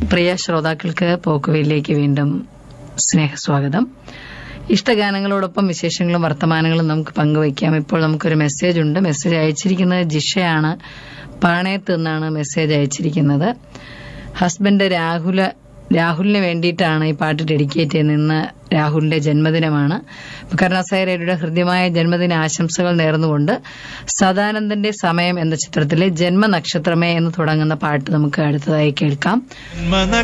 പ്രിയ ശ്രോതാക്കൾക്ക് പോക്കുവയിലേക്ക് വീണ്ടും സ്നേഹസ്വാഗതം ഇഷ്ടഗാനങ്ങളോടൊപ്പം വിശേഷങ്ങളും വർത്തമാനങ്ങളും നമുക്ക് പങ്കുവയ്ക്കാം ഇപ്പോൾ നമുക്കൊരു മെസ്സേജ് ഉണ്ട് മെസ്സേജ് അയച്ചിരിക്കുന്നത് ജിഷയാണ് പാണയത്ത് നിന്നാണ് മെസ്സേജ് അയച്ചിരിക്കുന്നത് ഹസ്ബൻഡ് രാഹുല രാഹുലിന് വേണ്ടിയിട്ടാണ് ഈ പാട്ട് ഡെഡിക്കേറ്റ് ചെയ്യുന്നത് ഇന്ന് രാഹുലിന്റെ ജന്മദിനമാണ് കരുണാസായരയുടെ ഹൃദ്യമായ ജന്മദിന ആശംസകൾ നേർന്നുകൊണ്ട് സദാനന്ദന്റെ സമയം എന്ന ചിത്രത്തിലെ ജന്മനക്ഷത്രമേ എന്ന് തുടങ്ങുന്ന പാട്ട് നമുക്ക് അടുത്തതായി കേൾക്കാം